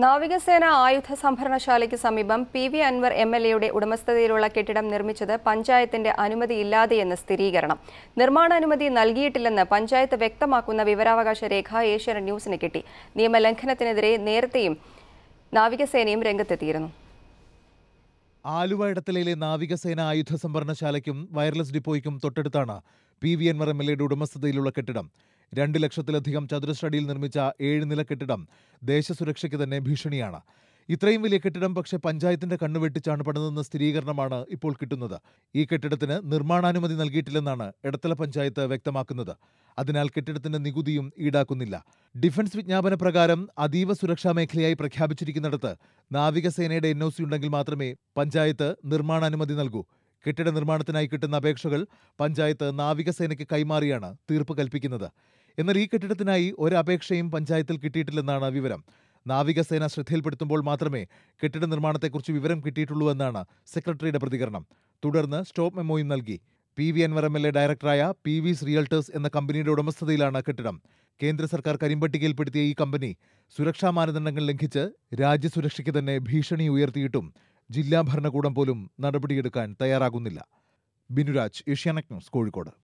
നാവികസേന ആയുധ സംഭരണശാലയ്ക്ക് സമീപം P V Anwar M L എയുടെ ഉടമസ്ഥതയിലുള്ള കെട്ടിടം നിർമ്മിച്ചത് പഞ്ചായത്തിന്റെ അനുമതിയില്ലാതെയെന്ന് സ്ഥിരീകരണം നിർമ്മാണാനുമതി നൽകിയിട്ടില്ലെന്ന് പഞ്ചായത്ത് വ്യക്തമാക്കുന്ന വിവരാവകാശ രേഖ ഏഷ്യാനെറ്റ് ന്യൂസിന് കിട്ടി നിയമലംഘനത്തിനെതിരെ നേരത്തെയും നാവികസേനയും രംഗത്തെത്തിയിരുന്നു ആലുവ ഇടത്തലയിലെ നാവികസേന ആയുധ സംഭരണശാലയ്ക്കും വയർലെസ് ഡിപ്പോയ്ക്കും തൊട്ടടുത്താണ് P V Anwar M L എയുടെ ഉടമസ്ഥതയിലുള്ള കെട്ടിടം രണ്ട് ലക്ഷത്തിലധികം ചതുരശ്ര അടിയിൽ നിർമ്മിച്ച ഏഴ് നില കെട്ടിടം ദേശസുരക്ഷയ്ക്ക് തന്നെ ഭീഷണിയാണ് ഇത്രയും വലിയ കെട്ടിടം പക്ഷേ പഞ്ചായത്തിന്റെ കണ്ണുവെട്ടിച്ചാണ് പണിതെന്ന സ്ഥിരീകരണമാണ് ഇപ്പോൾ കിട്ടുന്നത് ഈ കെട്ടിടത്തിന് നിർമ്മാണാനുമതി നൽകിയിട്ടില്ലെന്നാണ് എടത്തല പഞ്ചായത്ത് വ്യക്തമാക്കുന്നത് അതിനാൽ കെട്ടിടത്തിന്റെ നികുതിയും ഈടാക്കുന്നില്ല ഡിഫൻസ് വിജ്ഞാപന പ്രകാരം അതീവ സുരക്ഷാ മേഖലയായി പ്രഖ്യാപിച്ചിരിക്കുന്നിടത്ത് നാവികസേനയുടെ എൻ ഒ സി ഉണ്ടെങ്കിൽ മാത്രമേ പഞ്ചായത്ത് നിർമ്മാണാനുമതി നൽകൂ കെട്ടിട നിർമ്മാണത്തിനായി കിട്ടുന്ന അപേക്ഷകൾ പഞ്ചായത്ത് നാവികസേനയ്ക്ക് കൈമാറിയാണ് തീർപ്പ് കൽപ്പിക്കുന്നത് എന്നാൽ ഈ കെട്ടിടത്തിനായി ഒരപേക്ഷയും പഞ്ചായത്തിൽ കിട്ടിയിട്ടില്ലെന്നാണ് വിവരം നാവികസേന ശ്രദ്ധയിൽപ്പെടുത്തുമ്പോൾ മാത്രമേ കെട്ടിട നിർമ്മാണത്തെക്കുറിച്ച് വിവരം കിട്ടിയിട്ടുള്ളൂ എന്നാണ് സെക്രട്ടറിയുടെ പ്രതികരണം തുടർന്ന് സ്റ്റോപ്പ് മെമ്മോയും നൽകി P V Anwar M L A ഡയറക്ടറായ പി വിസ് റിയൽട്ടേഴ്സ് എന്ന കമ്പനിയുടെ ഉടമസ്ഥതയിലാണ് കെട്ടിടം കേന്ദ്ര സർക്കാർ കരിമ്പട്ടികയിൽപ്പെടുത്തിയ ഈ കമ്പനി സുരക്ഷാ മാനദണ്ഡങ്ങൾ ലംഘിച്ച് രാജ്യസുരക്ഷയ്ക്ക് തന്നെ ഭീഷണി ഉയർത്തിയിട്ടും ജില്ലാ ഭരണകൂടം പോലും നടപടിയെടുക്കാൻ തയ്യാറാകുന്നില്ല ബിനുരാജ് ഏഷ്യാനെറ്റ് ന്യൂസ് കോഴിക്കോട്